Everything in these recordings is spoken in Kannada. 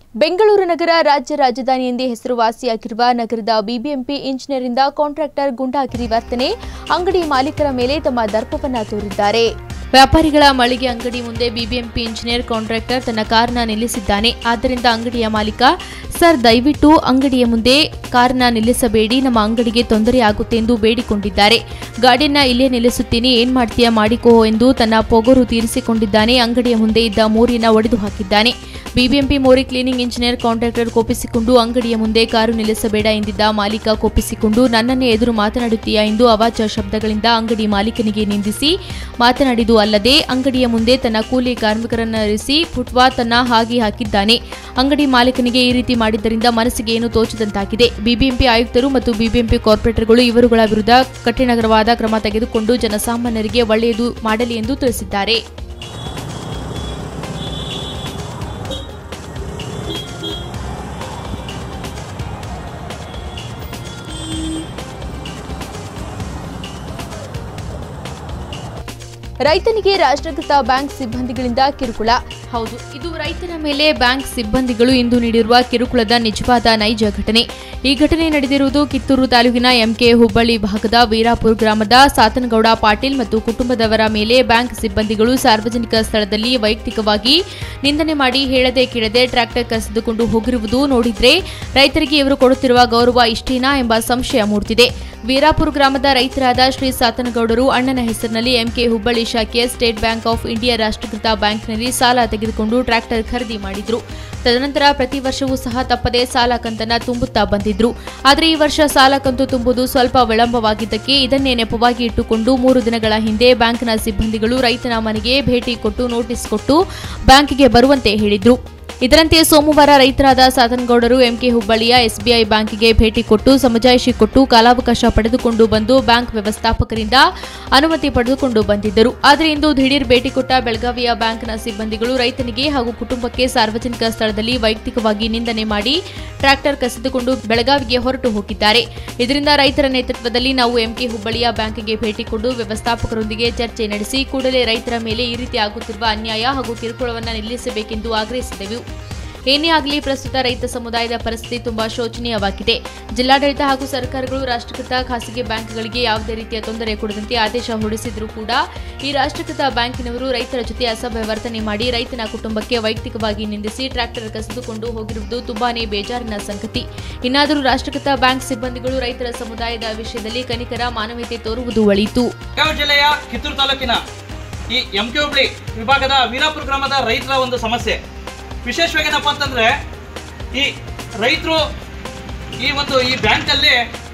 ಬೆಂಗಳೂರು ನಗರ ರಾಜ್ಯ ರಾಜಧಾನಿ ಎಂದೇ ಹೆಸರುವಾಸಿಯಾಗಿರುವ ನಗರದ ಬಿಬಿಎಂಪಿ ಇಂಜಿನಿಯರಿಂದ ಕಾಂಟ್ರಾಕ್ಟರ್ ಗುಂಡಾಗಿರಿ ವರ್ತನೆ ಅಂಗಡಿ ಮಾಲೀಕರ ಮೇಲೆ ತಮ್ಮ ದರ್ಪವನ್ನ ತೋರಿದ್ದಾರೆ ವ್ಯಾಪಾರಿಗಳ ಮಳಿಗೆ ಅಂಗಡಿ ಮುಂದೆ ಬಿಬಿಎಂಪಿ ಇಂಜಿನಿಯರ್ ಕಾಂಟ್ರಾಕ್ಟರ್ ತನ್ನ ಕಾರನ್ನ ನಿಲ್ಲಿಸಿದ್ದಾನೆ ಆದ್ದರಿಂದ ಅಂಗಡಿಯ ಮಾಲೀಕ ಸರ್ ದಯವಿಟ್ಟು ಅಂಗಡಿಯ ಮುಂದೆ ಕಾರನ್ನ ನಿಲ್ಲಿಸಬೇಡಿ ನಮ್ಮ ಅಂಗಡಿಗೆ ತೊಂದರೆ ಆಗುತ್ತೆ ಎಂದು ಬೇಡಿಕೊಂಡಿದ್ದಾರೆ ಗಾಡಿಯನ್ನ ಇಲ್ಲೇ ನಿಲ್ಲಿಸುತ್ತೀನಿ ಏನ್ ಮಾಡ್ತೀಯಾ ಮಾಡಿಕೋ ಎಂದು ತನ್ನ ಪೊಗರು ತೀರಿಸಿಕೊಂಡಿದ್ದಾನೆ ಅಂಗಡಿಯ ಮುಂದೆ ಇದ್ದ ಮೋರಿಯನ್ನ ಒಡೆದು ಹಾಕಿದ್ದಾನೆ ಬಿಬಿಎಂಪಿ ಮೋರಿ ಕ್ಲೀನಿಂಗ್ ಇಂಜಿನಿಯರ್ ಕಾಂಟ್ರಾಕ್ಟರ್ ಕೋಪಿಸಿಕೊಂಡು ಅಂಗಡಿಯ ಮುಂದೆ ಕಾರು ನಿಲ್ಲಿಸಬೇಡ ಎಂದಿದ್ದ ಮಾಲೀಕ ಕೋಪಿಸಿಕೊಂಡು ನನ್ನನ್ನೇ ಎದುರು ಮಾತನಾಡುತ್ತೀಯಾ ಎಂದು ಅವಾಚ್ಯ ಶಬ್ದಗಳಿಂದ ಅಂಗಡಿ ಮಾಲೀಕನಿಗೆ ನಿಂದಿಸಿ ಮಾತನಾಡಿದು ಅಲ್ಲದೆ ಅಂಗಡಿಯ ಮುಂದೆ ತನ್ನ ಕೂಲಿ ಕಾರ್ಮಿಕರನ್ನ ಇರಿಸಿ ಫುಟ್ವಾ ತನ್ನ ಹಾಗೆ ಹಾಕಿದ್ದಾನೆ ಅಂಗಡಿ ಮಾಲೀಕನಿಗೆ ಈ ರೀತಿ ಮಾಡಿದ್ದರಿಂದ ಮನಸ್ಸಿಗೆ ಏನು ತೋಚದಂತಾಗಿದೆ ಬಿಬಿಎಂಪಿ ಆಯುಕ್ತರು ಮತ್ತು ಬಿಬಿಎಂಪಿ ಕಾರ್ಪೊರೇಟರ್ಗಳು ಇವರುಗಳ ವಿರುದ್ಧ ಕಠಿಣವಾದ ಕ್ರಮ ತೆಗೆದುಕೊಂಡು ಜನಸಾಮಾನ್ಯರಿಗೆ ಒಳ್ಳೆಯದು ಮಾಡಲಿ ಎಂದು ತಿಳಿಸಿದ್ದಾರೆ ರೈತನಿಗೆ ರಾಷ್ಟ್ರೀಕೃತ ಬ್ಯಾಂಕ್ ಸಿಬ್ಬಂದಿಗಳಿಂದ ಕಿರುಕುಳ ಹೌದು ಇದು ರೈತನ ಮೇಲೆ ಬ್ಯಾಂಕ್ ಸಿಬ್ಬಂದಿಗಳು ಇಂದು ನೀಡಿರುವ ಕಿರುಕುಳದ ನಿಜವಾದ ನೈಜ ಘಟನೆ ಈ ಘಟನೆ ನಡೆದಿರುವುದು ಕಿತ್ತೂರು ತಾಲೂಕಿನ ಎಂಕೆ ಹುಬ್ಬಳ್ಳಿ ಭಾಗದ ವೀರಾಪುರ ಗ್ರಾಮದ ಸಾತನಗೌಡ ಪಾಟೀಲ್ ಮತ್ತು ಕುಟುಂಬದವರ ಮೇಲೆ ಬ್ಯಾಂಕ್ ಸಿಬ್ಬಂದಿಗಳು ಸಾರ್ವಜನಿಕ ಸ್ಥಳದಲ್ಲಿ ವೈಯಕ್ತಿಕವಾಗಿ ನಿಂದನೆ ಮಾಡಿ ಹೇಳದೆ ಕೇಳದೆ ಟ್ರ್ಯಾಕ್ಟರ್ ಕಸಿದುಕೊಂಡು ಹೋಗಿರುವುದು ನೋಡಿದ್ರೆ ರೈತರಿಗೆ ಇವರು ಕೊಡುತ್ತಿರುವ ಗೌರವ ಇಷ್ಟೇನಾ ಎಂಬ ಸಂಶಯ ಮೂಡುತ್ತಿದೆ ವೀರಾಪುರ ಗ್ರಾಮದ ರೈತರಾದ ಶ್ರೀ ಸಾತನಗೌಡರು ಅಣ್ಣನ ಹೆಸರಿನಲ್ಲಿ ಎಂಕೆ ಹುಬ್ಬಳ್ಳಿ ಶಾಖೆಯ ಸ್ಟೇಟ್ ಬ್ಯಾಂಕ್ ಆಫ್ ಇಂಡಿಯಾ ರಾಷ್ಟ್ರೀಕೃತ ಬ್ಯಾಂಕ್ನಲ್ಲಿ ಸಾಲ ತೆಗೆದುಕೊಂಡು ಟ್ರ್ಯಾಕ್ಟರ್ ಖರೀದಿ ಮಾಡಿದ್ರು ತದನಂತರ ಪ್ರತಿ ವರ್ಷವೂ ಸಹ ತಪ್ಪದೆ ಸಾಲ ಕಂತನ್ನ ತುಂಬುತ್ತಾ ಬಂದಿದ್ರು ಆದರೆ ಈ ವರ್ಷ ಸಾಲ ಕಂತು ತುಂಬುವುದು ಸ್ವಲ್ಪ ವಿಳಂಬವಾಗಿದ್ದಕ್ಕೆ ಇದನ್ನೇ ನೆಪವಾಗಿ ಇಟ್ಟುಕೊಂಡು ಮೂರು ದಿನಗಳ ಹಿಂದೆ ಬ್ಯಾಂಕ್ನ ಸಿಬ್ಬಂದಿಗಳು ರೈತನ ಮನೆಗೆ ಭೇಟಿ ಕೊಟ್ಟು ನೋಟಿಸ್ ಕೊಟ್ಟು ಬ್ಯಾಂಕಿಗೆ ಬರುವಂತೆ ಹೇಳಿದ್ರು ಇದರಂತೆ ಸೋಮವಾರ ರೈತರಾದ ಸಾಧನಗೌಡರು ಎಂಕೆ ಹುಬ್ಬಳ್ಳಿಯ ಎಸ್ಬಿಐ ಬ್ಯಾಂಕಿಗೆ ಭೇಟಿ ಕೊಟ್ಟು ಸಮಜಾಯಿಷಿ ಕೊಟ್ಟು ಕಾಲಾವಕಾಶ ಪಡೆದುಕೊಂಡು ಬಂದು ಬ್ಯಾಂಕ್ ವ್ಯವಸ್ಥಾಪಕರಿಂದ ಅನುಮತಿ ಪಡೆದುಕೊಂಡು ಬಂದಿದ್ದರು ಆದರೆ ಇಂದು ದಿಢೀರ್ ಭೇಟಿ ಕೊಟ್ಟ ಬೆಳಗಾವಿಯ ಬ್ಯಾಂಕ್ನ ಸಿಬ್ಬಂದಿಗಳು ರೈತನಿಗೆ ಹಾಗೂ ಕುಟುಂಬಕ್ಕೆ ಸಾರ್ವಜನಿಕ ಸ್ಥಳದಲ್ಲಿ ವೈಯಕ್ತಿಕವಾಗಿ ನಿಂದನೆ ಮಾಡಿ ಟ್ರ್ಯಾಕ್ಟರ್ ಕಸಿದುಕೊಂಡು ಬೆಳಗಾವಿಗೆ ಹೊರಟು ಹೋಗಿದ್ದಾರೆ ಇದರಿಂದ ರೈತರ ನೇತೃತ್ವದಲ್ಲಿ ನಾವು ಎಂಕೆ ಹುಬ್ಬಳ್ಳಿಯ ಬ್ಯಾಂಕಿಗೆ ಭೇಟಿ ಕೊಟ್ಟು ವ್ಯವಸ್ಥಾಪಕರೊಂದಿಗೆ ಚರ್ಚೆ ನಡೆಸಿ ಕೂಡಲೇ ರೈತರ ಮೇಲೆ ಈ ರೀತಿ ಆಗುತ್ತಿರುವ ಅನ್ಯಾಯ ಹಾಗೂ ಕಿರುಕುಳವನ್ನು ನಿಲ್ಲಿಸಬೇಕೆಂದು ಆಗ್ರಹಿಸಿದೆವು ಏನೇ ಆಗಲಿ ಪ್ರಸ್ತುತ ರೈತ ಸಮುದಾಯದ ಪರಿಸ್ಥಿತಿ ತುಂಬಾ ಶೋಚನೀಯವಾಗಿದೆ ಜಿಲ್ಲಾಡಳಿತ ಹಾಗೂ ಸರ್ಕಾರಗಳು ರಾಷ್ಟ್ರೀಕೃತ ಖಾಸಗಿ ಬ್ಯಾಂಕ್ಗಳಿಗೆ ಯಾವುದೇ ರೀತಿಯ ತೊಂದರೆ ಕೊಡದಂತೆ ಆದೇಶ ಹೊರಡಿಸಿದ್ರೂ ಕೂಡ ಈ ರಾಷ್ಟ್ರೀಕೃತ ಬ್ಯಾಂಕಿನವರು ರೈತರ ಜೊತೆ ಅಸಭ್ಯ ವರ್ತನೆ ಮಾಡಿ ರೈತನ ಕುಟುಂಬಕ್ಕೆ ವೈಯಕ್ತಿಕವಾಗಿ ನಿಂದಿಸಿ ಟ್ರ್ಯಾಕ್ಟರ್ ಕಸಿದುಕೊಂಡು ಹೋಗಿರುವುದು ತುಂಬಾನೇ ಬೇಜಾರಿನ ಸಂಗತಿ ಇನ್ನಾದರೂ ರಾಷ್ಟ್ರೀಕೃತ ಬ್ಯಾಂಕ್ ಸಿಬ್ಬಂದಿಗಳು ರೈತರ ಸಮುದಾಯದ ವಿಷಯದಲ್ಲಿ ಕನಿಕರ ಮಾನವೀಯತೆ ತೋರುವುದು ಒಳಿತು ಬೆಳಗಾವಿ ಜಿಲ್ಲೆಯ ಕಿತ್ತೂರು ತಾಲೂಕಿನ ಈ ಎಂ ಕೆ ಹುಬ್ಳಿ ವಿಭಾಗದ ವೀರಾಪುರ ಗ್ರಾಮದ ರೈತರ ಒಂದು ಸಮಸ್ಯೆ ವಿಶೇಷವಾಗಿ ಏನಪ್ಪ ಅಂತಂದ್ರೆ ಈ ರೈತರು ಈ ಒಂದು ಈ ಬ್ಯಾಂಕಲ್ಲಿ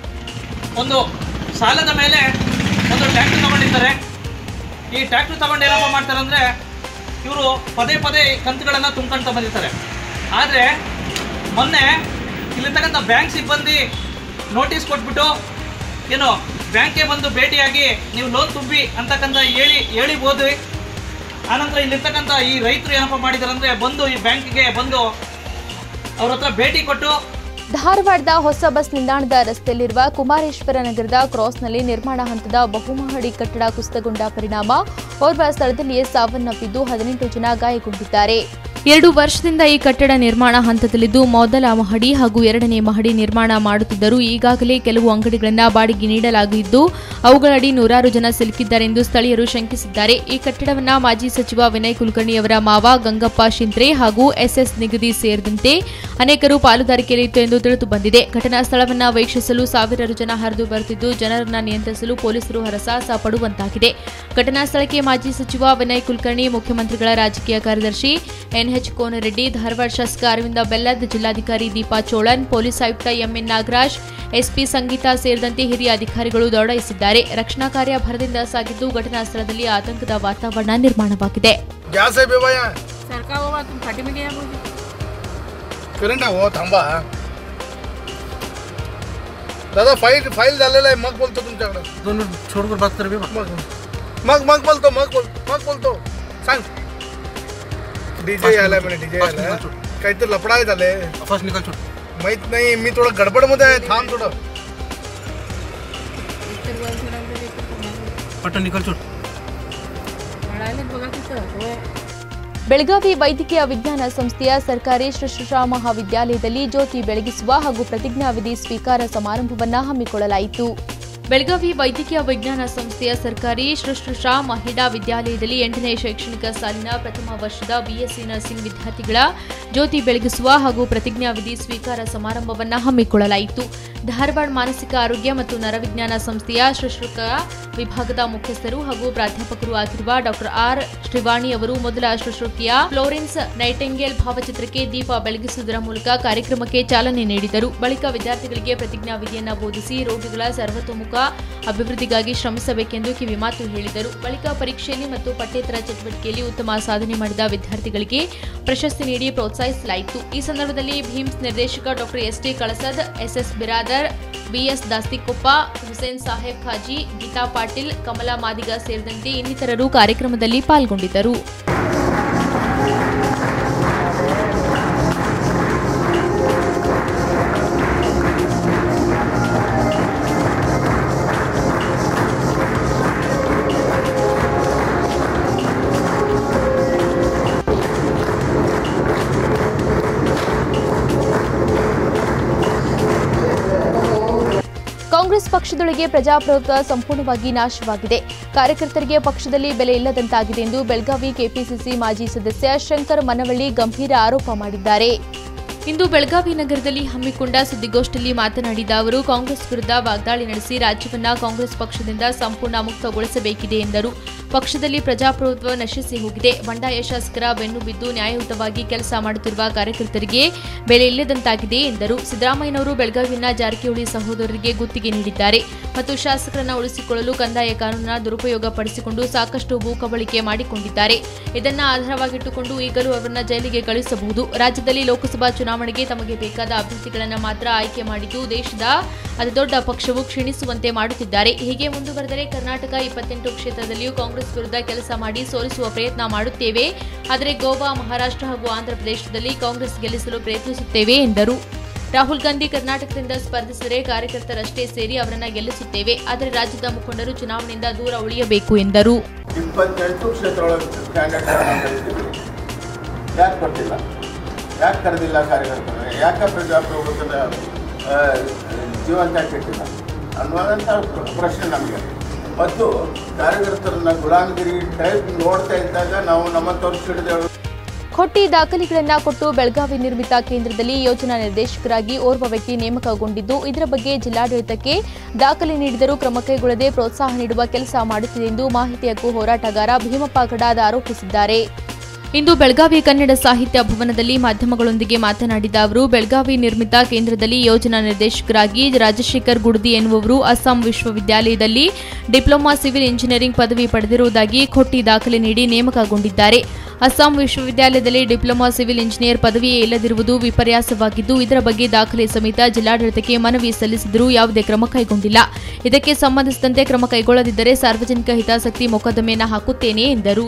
ಒಂದು ಸಾಲದ ಮೇಲೆ ಒಂದು ಟ್ಯಾಕ್ಟ್ರಿ ತಗೊಂಡಿರ್ತಾರೆ ಈ ಟ್ಯಾಕ್ಟ್ರಿ ತಗೊಂಡು ಏನಪ್ಪ ಮಾಡ್ತಾರೆ ಅಂದರೆ ಇವರು ಪದೇ ಪದೇ ಈ ಕಂತುಗಳನ್ನು ತುಂಬ್ಕೊಂತ ಬಂದಿರ್ತಾರೆ ಆದರೆ ಮೊನ್ನೆ ಇಲ್ಲಿರ್ತಕ್ಕಂಥ ಬ್ಯಾಂಕ್ ಸಿಬ್ಬಂದಿ ನೋಟಿಸ್ ಕೊಟ್ಬಿಟ್ಟು ಏನು ಬ್ಯಾಂಕ್ಗೆ ಬಂದು ಭೇಟಿಯಾಗಿ ನೀವು ಲೋನ್ ತುಂಬಿ ಅಂತಕ್ಕಂಥ ಹೇಳಿ ಹೇಳಿಬೋದು ಆನಂತರ ಇಲ್ಲಿರ್ತಕ್ಕಂಥ ಈ ರೈತರು ಏನಪ್ಪ ಮಾಡಿದ್ದಾರೆ ಅಂದರೆ ಬಂದು ಈ ಬ್ಯಾಂಕಿಗೆ ಬಂದು ಅವ್ರ ಹತ್ರ ಭೇಟಿ ಕೊಟ್ಟು ಧಾರವಾಡದ ಹೊಸ ಬಸ್ ನಿಲ್ದಾಣದ ರಸ್ತೆಯಲ್ಲಿರುವ ಕುಮಾರೇಶ್ವರ ನಗರದ ಕ್ರಾಸ್ನಲ್ಲಿ ನಿರ್ಮಾಣ ಹಂತದ ಬಹುಮಹಡಿ ಕಟ್ಟಡ ಕುಸಿತಗೊಂಡ ಪರಿಣಾಮ ಓರ್ವ ಸ್ಥಳದಲ್ಲಿಯೇ ಸಾವನ್ನಪ್ಪಿದ್ದು ಹದಿನೆಂಟು ಜನ ಗಾಯಗೊಂಡಿದ್ದಾರೆ ಎರಡು ವರ್ಷದಿಂದ ಈ ಕಟ್ಟಡ ನಿರ್ಮಾಣ ಹಂತದಲ್ಲಿದ್ದು ಮೊದಲ ಮಹಡಿ ಹಾಗೂ ಎರಡನೇ ಮಹಡಿ ನಿರ್ಮಾಣ ಮಾಡುತ್ತಿದ್ದರೂ ಈಗಾಗಲೇ ಕೆಲವು ಅಂಗಡಿಗಳನ್ನು ಬಾಡಿಗೆ ನೀಡಲಾಗಿದ್ದು ಅವುಗಳಡಿ ನೂರಾರು ಜನ ಸಿಲುಕಿದ್ದಾರೆ ಎಂದು ಸ್ಥಳೀಯರು ಶಂಕಿಸಿದ್ದಾರೆ ಈ ಕಟ್ಟಡವನ್ನ ಮಾಜಿ ಸಚಿವ ವಿನಯ್ ಕುಲಕರ್ಣಿಯವರ ಮಾವ ಗಂಗಪ್ಪ ಶಿಂತ್ರೆ ಹಾಗೂ ಎಸ್ಎಸ್ ನಿಗದಿ ಸೇರಿದಂತೆ ಅನೇಕರು ಪಾಲುದಾರಿಕೆಯಲ್ಲಿತ್ತು ಎಂದು ತಿಳಿದು ಬಂದಿದೆ ಘಟನಾ ಸ್ಥಳವನ್ನ ವೀಕ್ಷಿಸಲು ಸಾವಿರಾರು ಜನ ಹರಿದು ಬರುತ್ತಿದ್ದು ಜನರನ್ನ ನಿಯಂತ್ರಿಸಲು ಪೊಲೀಸರು ಹರಸಾಹಸ ಪಡುವಂತಾಗಿದೆ ಘಟನಾ ಸ್ಥಳಕ್ಕೆ ಮಾಜಿ ಸಚಿವ ವಿನಯ್ ಕುಲಕರ್ಣಿ ಮುಖ್ಯಮಂತ್ರಿಗಳ ರಾಜಕೀಯ ಕಾರ್ಯದರ್ಶಿ ಎನ್ಎಚ್ ಕೋನರೆಡ್ಡಿ ಧಾರವಾಡ ಶಾಸಕ ಅರವಿಂದ ಬೆಲ್ಲದ್ ಜಿಲ್ಲಾಧಿಕಾರಿ ದೀಪಾ ಚೋಳನ್ ಪೊಲೀಸ್ ಆಯುಕ್ತ ಎಂಎನ್ ನಾಗರಾಜ್ ಎಸ್ಪಿ ಸಂಗೀತಾ ಸೇರಿದಂತೆ ಹಿರಿಯ ಅಧಿಕಾರಿಗಳು ದೌಡಾಯಿಸಿದ್ದಾರೆ ರಕ್ಷಣಾ ಕಾರ್ಯ ಭರದಿಂದ ಸಾಗಿದ್ದು ಘಟನಾ ಸ್ಥಳದಲ್ಲಿ ಆತಂಕದ ವಾತಾವರಣ ನಿರ್ಮಾಣವಾಗಿದೆ गॅस आहे बेबा या सरका बाबा तुम फाटी में गया बोल करंट आहे हो थांबा दादा फाईल फाईल झालेला आहे मग बोलतो तुमच्याकडं दोन मिनिट छोडकर बात कर बे मग मग मग बोलतो मग बोल मग बोलतो सांग डीजे यायला म्हणे डीजे पाच यायला मिनिटं काहीतरी लफडा झाले फर्स्ट निकाल छोड माहित नाही मी थोडं गडबडमध्ये आहे थांब थोडं इतर वर फिरायला ते इतर पुन्हा. पटकन निकाल छोड रडायलेत बघा तिथं होय ಬೆಳಗಾವಿ ವೈದ್ಯಕೀಯ ವಿಜ್ಞಾನ ಸಂಸ್ಥೆಯ ಸರ್ಕಾರಿ ಶುಶ್ರೂಷಾ ಮಹಾವಿದ್ಯಾಲಯದಲ್ಲಿ ಜ್ಯೋತಿ ಬೆಳಗಿಸುವ ಹಾಗೂ ಪ್ರತಿಜ್ಞಾವಿಧಿ ಸ್ವೀಕಾರ ಸಮಾರಂಭವನ್ನು ಹಮ್ಮಿಕೊಳ್ಳಲಾಯಿತು ಬೆಳಗಾವಿ ವೈದ್ಯಕೀಯ ವಿಜ್ಞಾನ ಸಂಸ್ಥೆಯ ಸರ್ಕಾರಿ ಶುಶ್ರೂಷಾ ಮಹಿಳಾ ವಿದ್ಯಾಲಯದಲ್ಲಿ ಎಂಟನೇ ಶೈಕ್ಷಣಿಕ ಸಾಲಿನ ಪ್ರಥಮ ವರ್ಷದ ಬಿಎಸ್ಸಿ ನರ್ಸಿಂಗ್ ವಿದ್ಯಾರ್ಥಿಗಳ ಜ್ಯೋತಿ ಬೆಳಗಿಸುವ ಹಾಗೂ ಪ್ರತಿಜ್ಞಾವಿಧಿ ಸ್ವೀಕಾರ ಸಮಾರಂಭವನ್ನು ಹಮ್ಮಿಕೊಳ್ಳಲಾಯಿತು ಧಾರವಾಡ ಮಾನಸಿಕ ಆರೋಗ್ಯ ಮತ್ತು ನರವಿಜ್ಞಾನ ಸಂಸ್ಥೆಯ ಶುಶ್ರೂಷಕ ವಿಭಾಗದ ಮುಖ್ಯಸ್ಥರು ಹಾಗೂ ಪ್ರಾಧ್ಯಾಪಕರು ಆಗಿರುವ ಡಾಕ್ಟರ್ ಆರ್ ಶ್ರಿವಾಣಿ ಅವರು ಮೊದಲ ಶುಶ್ರೂಷಕಿಯ ಫ್ಲೋರೆನ್ಸ್ ನೈಟೆಂಗೇಲ್ ಭಾವಚಿತ್ರಕ್ಕೆ ದೀಪ ಬೆಳಗಿಸುವುದರ ಮೂಲಕ ಕಾರ್ಯಕ್ರಮಕ್ಕೆ ಚಾಲನೆ ನೀಡಿದರು ಬಳಿಕ ವಿದ್ಯಾರ್ಥಿಗಳಿಗೆ ಪ್ರತಿಜ್ಞಾವಿಧಿಯನ್ನು ಬೋಧಿಸಿ ರೋಗಿಗಳ ಸರ್ವತೋಮುಖ ಅಭಿವೃದ್ಧಿಗಾಗಿ ಶ್ರಮಿಸಬೇಕೆಂದು ಕಿವಿಮಾತು ಹೇಳಿದರು ಬಳಿಕ ಪರೀಕ್ಷೆಯಲ್ಲಿ ಮತ್ತು ಪಠ್ಯೇತರ ಚಟುವಟಿಕೆಯಲ್ಲಿ ಉತ್ತಮ ಸಾಧನೆ ಮಾಡಿದ ವಿದ್ಯಾರ್ಥಿಗಳಿಗೆ ಪ್ರಶಸ್ತಿ ನೀಡಿ ಪ್ರೋತ್ಸಾಹಿಸಲಾಯಿತು ಈ ಸಂದರ್ಭದಲ್ಲಿ ಭೀಮ್ಸ್ ನಿರ್ದೇಶಕ doctor S T Kalasad SS Biradar BS Dastikoppa Hussain Saheb Khazi Geeta Patil Kamala Madiga ಸೇರಿದಂತೆ ಇನ್ನಿತರರು ಕಾರ್ಯಕ್ರಮದಲ್ಲಿ ಪಾಲ್ಗೊಂಡಿದ್ದರು ಕಾಂಗ್ರೆಸ್ ಪಕ್ಷದೊಳಗೆ ಪ್ರಜಾಪ್ರಭುತ್ವ ಸಂಪೂರ್ಣವಾಗಿ ನಾಶವಾಗಿದೆ ಕಾರ್ಯಕರ್ತರಿಗೆ ಪಕ್ಷದಲ್ಲಿ ಬೆಲೆ ಇಲ್ಲದಂತಾಗಿದೆ ಎಂದು ಬೆಳಗಾವಿ ಕೆಪಿಸಿಸಿ ಮಾಜಿ ಸದಸ್ಯ ಶಂಕರ್ ಮನವಳ್ಳಿ ಗಂಭೀರ ಆರೋಪ ಮಾಡಿದ್ದಾರೆ ಇಂದು ಬೆಳಗಾವಿ ನಗರದಲ್ಲಿ ಹಮ್ಮಿಕೊಂಡ ಸುದ್ದಿಗೋಷ್ಠಿಯಲ್ಲಿ ಮಾತನಾಡಿದ ಅವರು ಕಾಂಗ್ರೆಸ್ ವಿರುದ್ಧ ವಾಗ್ದಾಳಿ ನಡೆಸಿ ರಾಜ್ಯವನ್ನ ಕಾಂಗ್ರೆಸ್ ಪಕ್ಷದಿಂದ ಸಂಪೂರ್ಣ ಮುಕ್ತಗೊಳಿಸಬೇಕಿದೆ ಎಂದರು ಪಕ್ಷದಲ್ಲಿ ಪ್ರಜಾಪ್ರಭುತ್ವ ನಶಿಸಿ ಹೋಗಿದೆ ಬಂಡಾಯ ಶಾಸಕರ ಬೆನ್ನು ಬಿದ್ದು ನ್ಯಾಯಯುತವಾಗಿ ಕೆಲಸ ಮಾಡುತ್ತಿರುವ ಕಾರ್ಯಕರ್ತರಿಗೆ ಬೆಲೆ ಇಲ್ಲದಂತಾಗಿದೆ ಎಂದರು ಸಿದ್ದರಾಮಯ್ಯನವರು ಬೆಳಗಾವಿನ ಜಾರಕಿಹೊಳಿ ಸಹೋದರರಿಗೆ ಗುತ್ತಿಗೆ ನೀಡಿದ್ದಾರೆ ಮತ್ತು ಶಾಸಕರನ್ನ ಉಳಿಸಿಕೊಳ್ಳಲು ಕಂದಾಯ ಕಾನೂನನ್ನ ದುರುಪಯೋಗ ಪಡಿಸಿಕೊಂಡು ಸಾಕಷ್ಟು ಭೂ ಕಬಳಿಕೆ ಮಾಡಿಕೊಂಡಿದ್ದಾರೆ ಇದನ್ನ ಆಧಾರವಾಗಿಟ್ಟುಕೊಂಡು ಈಗಲೂ ಅವರನ್ನ ಜೈಲಿಗೆ ಕಳುಹಿಸಬಹುದು ರಾಜ್ಯದಲ್ಲಿ ಲೋಕಸಭಾ ಚುನಾವಣೆಗೆ ತಮಗೆ ಬೇಕಾದ ಅಭ್ಯರ್ಥಿಗಳನ್ನ ಮಾತ್ರ ಆಯ್ಕೆ ಮಾಡಿದ್ದು ದೇಶದ ಅತಿದೊಡ್ಡ ಪಕ್ಷವು ಕ್ಷೀಣಿಸುವಂತೆ ಮಾಡುತ್ತಿದ್ದಾರೆ ಹೀಗೆ ಮುಂದುವರೆದರೆ ಕರ್ನಾಟಕ ಇಪ್ಪತ್ತೆಂಟು ಕ್ಷೇತ್ರದಲ್ಲಿಯೂ ಕಾಂಗ್ರೆಸ್ ವಿರುದ್ಧ ಕೆಲಸ ಮಾಡಿ ಸೋಲಿಸುವ ಪ್ರಯತ್ನ ಮಾಡುತ್ತೇವೆ ಆದರೆ ಗೋವಾ ಮಹಾರಾಷ್ಟ್ರ ಹಾಗೂ ಆಂಧ್ರಪ್ರದೇಶದಲ್ಲಿ ಕಾಂಗ್ರೆಸ್ ಗೆಲ್ಲಿಸಲು ಪ್ರಯತ್ನಿಸುತ್ತೇವೆ ಎಂದರು ರಾಹುಲ್ ಗಾಂಧಿ ಕರ್ನಾಟಕದಿಂದ ಸ್ಪರ್ಧಿಸಿದರೆ ಕಾರ್ಯಕರ್ತರಷ್ಟೇ ಸೇರಿ ಅವರನ್ನ ಗೆಲ್ಲಿಸುತ್ತೇವೆ ಆದರೆ ರಾಜ್ಯದ ಮುಖಂಡರು ಚುನಾವಣೆಯಿಂದ ದೂರ ಉಳಿಯಬೇಕು ಎಂದರು ಇಪ್ಪತ್ತೆಂಟು ಕ್ಷೇತ್ರೊಳಗೆ ಕ್ಯಾಂಡಿಡೇಟ್ಗಳನ್ನ ಕರೀತೀವಿ ಯಾಕೆ ಕೊಟ್ಟಿಲ್ಲ ಯಾಕೆ ಕರೆದಿಲ್ಲ ಕಾರ್ಯಕರ್ತರು ಯಾಕೆ ಪ್ರಜಾಪ್ರಭುತ್ವದ ಆ, ಜೀವಂತ ಕೆಟ್ಟಿಲ್ಲ ಅನ್ನುವಂಥ ಪ್ರಶ್ನೆ ನಮಗೆ ಮತ್ತು ಕಾರ್ಯಕರ್ತರನ್ನ ಗುಲಾಮಗಿರಿ ಟೈಪ್ ನೋಡ್ತಾ ಇದ್ದಾಗ ನಾವು ನಮ್ಮ ತೋರಿಸಿ ಹಿಡಿದೇವು ಕೊಟ್ಟಿ ದಾಖಲೆಗಳನ್ನ ಕೊಟ್ಟು ಬೆಳಗಾವಿ ನಿರ್ಮಿತ ಕೇಂದ್ರದಲ್ಲಿ ಯೋಜನಾ ನಿರ್ದೇಶಕರಾಗಿ ಓರ್ವ ವ್ಯಕ್ತಿ ನೇಮಕಗೊಂಡಿದ್ದು ಇದರ ಬಗ್ಗೆ ಜಿಲ್ಲಾಡಳಿತಕ್ಕೆ ದಾಖಲೆ ನೀಡಿದರೂ ಕ್ರಮ ಕೈಗೊಳ್ಳದೆ ಪ್ರೋತ್ಸಾಹ ನೀಡುವ ಕೆಲಸ ಮಾಡುತ್ತಿದೆ ಎಂದು ಮಾಹಿತಿ ಹಕ್ಕು ಹೋರಾಟಗಾರ ಭೀಮಪ್ಪ ಗಡಾದ ಆರೋಪಿಸಿದ್ದಾರೆ ಇಂದು ಬೆಳಗಾವಿ ಕನ್ನಡ ಸಾಹಿತ್ಯ ಭವನದಲ್ಲಿ ಮಾಧ್ಯಮಗಳೊಂದಿಗೆ ಮಾತನಾಡಿದ ಅವರು ಬೆಳಗಾವಿ ನಿರ್ಮಿತ ಕೇಂದ್ರದಲ್ಲಿ ಯೋಜನಾ ನಿರ್ದೇಶಕರಾಗಿ ರಾಜಶೇಖರ್ ಗುಡ್ದಿ ಎನ್ನುವವರು ಅಸ್ಸಾಂ ವಿಶ್ವವಿದ್ಯಾಲಯದಲ್ಲಿ ಡಿಪ್ಲೊಮಾ ಸಿವಿಲ್ ಇಂಜಿನಿಯರಿಂಗ್ ಪದವಿ ಪಡೆದಿರುವುದಾಗಿ ಕೊಟ್ಟಿ ದಾಖಲೆ ನೀಡಿ ನೇಮಕಗೊಂಡಿದ್ದಾರೆ ಅಸ್ಸಾಂ ವಿಶ್ವವಿದ್ಯಾಲಯದಲ್ಲಿ ಡಿಪ್ಲೊಮಾ ಸಿವಿಲ್ ಇಂಜಿನಿಯರ್ ಪದವಿಯೇ ಇಲ್ಲದಿರುವುದು ವಿಪರ್ಯಾಸವಾಗಿದ್ದು ಇದರ ಬಗ್ಗೆ ದಾಖಲೆ ಸಮೇತ ಜಿಲ್ಲಾಡಳಿತಕ್ಕೆ ಮನವಿ ಸಲ್ಲಿಸಿದರೂ ಯಾವುದೇ ಕ್ರಮ ಕೈಗೊಂಡಿಲ್ಲ ಇದಕ್ಕೆ ಸಂಬಂಧಿಸಿದಂತೆ ಕ್ರಮ ಕೈಗೊಳ್ಳದಿದ್ದರೆ ಸಾರ್ವಜನಿಕ ಹಿತಾಸಕ್ತಿ ಮೊಕದ್ದಮೆಯನ್ನು ಹಾಕುತ್ತೇನೆ ಎಂದರು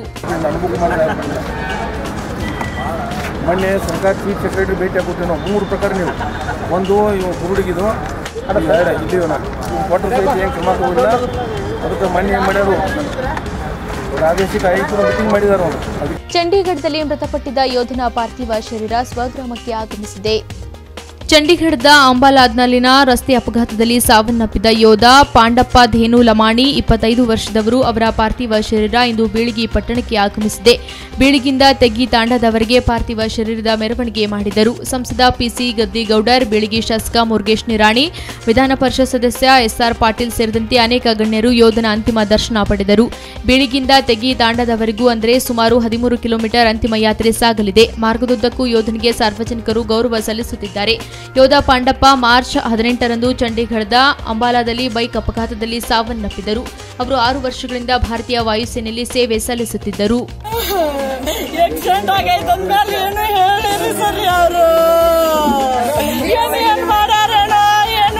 ಮೊನ್ನೆ ಸರ್ಕಾರ ಚೀಫ್ ಸೆಕ್ರೆಟರಿ ಭೇಟಿ ಆಗ್ಬಿಟ್ಟು ನಾವು ಮೂರು ಪ್ರಕಾರ ನೀವು ಒಂದು ಇವು ಬುರುಡಿಗಿದು ಎರಡು ಇಲ್ಲಿ ವಾಟರ್ ಸೈಟ್ ಏನು ಕ್ರಮ ತಗೊಂಡಿಲ್ಲ ಅದಕ್ಕೆ ಮೊನ್ನೆ ಏನು ಮಾಡ್ಯಾರು ಪ್ರಾದೇಶಿಕ ಆಯುಕ್ತರು ಮೀಟಿಂಗ್ ಮಾಡಿದಾರೆ ಅವರು ಅದಕ್ಕೆ ಚಂಡೀಗಢದಲ್ಲಿ ಮೃತಪಟ್ಟಿದ್ದ ಯೋಧನ ಪಾರ್ಥಿವ ಶರೀರ ಸ್ವಗ್ರಾಮಕ್ಕೆ ಆಗಮಿಸಿದೆ ಚಂಡೀಗಢದ ಅಂಬಾಲಾದ್ನಲ್ಲಿನ ರಸ್ತೆ ಅಪಘಾತದಲ್ಲಿ ಸಾವನ್ನಪ್ಪಿದ ಯೋಧ ಪಾಂಡಪ್ಪ ಧೇನು ಲಮಾಣಿ ಇಪ್ಪತ್ತೈದು ವರ್ಷದವರು ಅವರ ಪಾರ್ಥಿವ ಶರೀರ ಇಂದು ಬೀಳಿಗಿ ಪಟ್ಟಣಕ್ಕೆ ಆಗಮಿಸಿದೆ ಬೀಳಿಗಿಂದ ತೆಗ್ಗಿ ತಾಂಡದವರೆಗೆ ಪಾರ್ಥಿವ ಶರೀರದ ಮೆರವಣಿಗೆ ಮಾಡಿದರು ಸಂಸದ ಪಿಸಿ ಗದ್ದಿಗೌಡರ್ ಬೀಳಿಗಿ ಶಾಸಕ ಮುರುಗೇಶ್ ನಿರಾಣಿ ವಿಧಾನ ಪರಿಷತ್ ಸದಸ್ಯ ಎಸ್ಆರ್ ಪಾಟೀಲ್ ಸೇರಿದಂತೆ ಅನೇಕ ಗಣ್ಯರು ಯೋಧನ ಅಂತಿಮ ದರ್ಶನ ಪಡೆದರು ಬೀಳಿಗಿಂದ ತೆಗಿ ತಾಂಡದವರೆಗೂ ಅಂದರೆ ಸುಮಾರು ಹದಿಮೂರು ಕಿಲೋಮೀಟರ್ ಅಂತಿಮ ಯಾತ್ರೆ ಸಾಗಲಿದೆ ಮಾರ್ಗದುದ್ದಕ್ಕೂ ಯೋಧನಿಗೆ ಸಾರ್ವಜನಿಕರು ಗೌರವ ಸಲ್ಲಿಸುತ್ತಿದ್ದಾರೆ ಯೋಧ ಪಾಂಡಪ್ಪ ಮಾರ್ಚ್ ಹದಿನೆಂಟರಂದು ಚಂಡೀಗಢದ ಅಂಬಾಲಾದಲ್ಲಿ ಬೈಕ್ ಅಪಘಾತದಲ್ಲಿ ಸಾವನ್ನಪ್ಪಿದರು ಅವರು ಆರು ವರ್ಷಗಳಿಂದ ಭಾರತೀಯ ವಾಯುಸೇನೆಯಲ್ಲಿ ಸೇವೆ ಸಲ್ಲಿಸುತ್ತಿದ್ದರು ಎಕ್ಸಿಡೆಂಟ್ ಆಗೈತೆ ಅಂದ್ಮೇಲೆ ಏನು ಹೇಳಿರಿ ಸರಿ ಅವರು ಏನು ಏನ್ ಮಾಡ್ಯಾರಣ ಏನು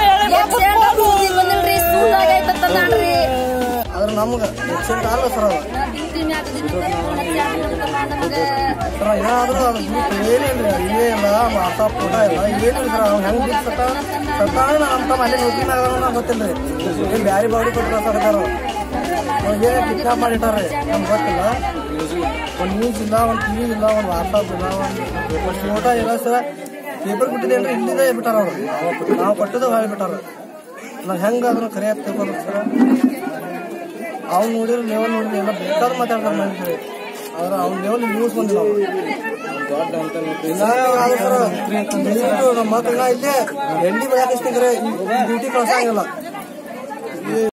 ಆದ್ರೆ ನಮ್ಗೆ ಎಕ್ಸೆಂಟ್ ಅಲ್ಲ ಸರ್ ಅದು ಸರ್ ಏನಾದರೂ ಅದು ಏನಿಲ್ಲ ಇವೇ ಇಲ್ಲ ಮಾತಾ ಪುಟ ಇಲ್ಲ ಏನಿಲ್ಲ ಸರ್ ಅವ್ನು ಹೆಂಗೆ ಬಿಟ್ಟು ಸತ್ತ ಸತ್ತಾಗ ನಮ್ಮ ತಮ್ಮ ಅಲ್ಲಿ ನೌಕರಿ ನಂಗೆ ಗೊತ್ತಿಲ್ಲ ರೀ ಏನು ಬ್ಯಾರಿ ಬಾಡಿ ಕೊಟ್ಟರೆ ಸರ್ಕಾರ ಅವ್ರಿಗೆ ಕಿಡ್ನಾಪ್ ಮಾಡಿಟ್ಟಾರೆ ನಮ್ಗೆ ಗೊತ್ತಿಲ್ಲ ಒಂದು ನ್ಯೂಸ್ ಇಲ್ಲ ಒಂದು ಟಿವಿ ಇಲ್ಲ ಒಂದು ವಾಟ್ಸಾಪ್ ಇಲ್ಲ ಒಂದು ಫೋಟೋ ಇಲ್ಲ ಸರ್ ಪೇಪರ್ ಬಿಟ್ಟಿದೆ ಅಂದ್ರೆ ಇಲ್ಲಿದೆ ಬಿಟ್ಟಾರ ಅವರು ನಾವು ನಾವು ಕೊಟ್ಟದ ಹೊಳಿ ಬಿಟ್ಟಾರ ನಾವು ಹೆಂಗೆ ಅದನ್ನ ಕರೆ ತಿಳ್ಕೊಂಡು ಸರ್ ಅವ್ನು ನೋಡಿದ್ರೆ ಲೆವೆಲ್ ನೋಡಿದ್ರೆ ಎಲ್ಲ ಬೇಕಾದ್ರೆ ಮಾತಾಡ್ತಾರೆ ಮಂದಿ ಆದ್ರೆ ಅವ್ನ ಲೆವೆಲ್ ನ್ಯೂಸ್ ಬಂದಿಲ್ಲ ಅವ್ರು. ಇಲ್ಲ, ಆದ್ರೆ ಸರ್, ದಯವಿಟ್ಟು ನಮ್ಮ ಮಕ್ಕಳನ್ನ ಇಲ್ಲೇ ಎಣ್ಣೆ ಬೆಳೆಯಕ್ಕೆ ಡ್ಯೂಟಿ ಕಳ್ಸಂಗಿಲ್ಲ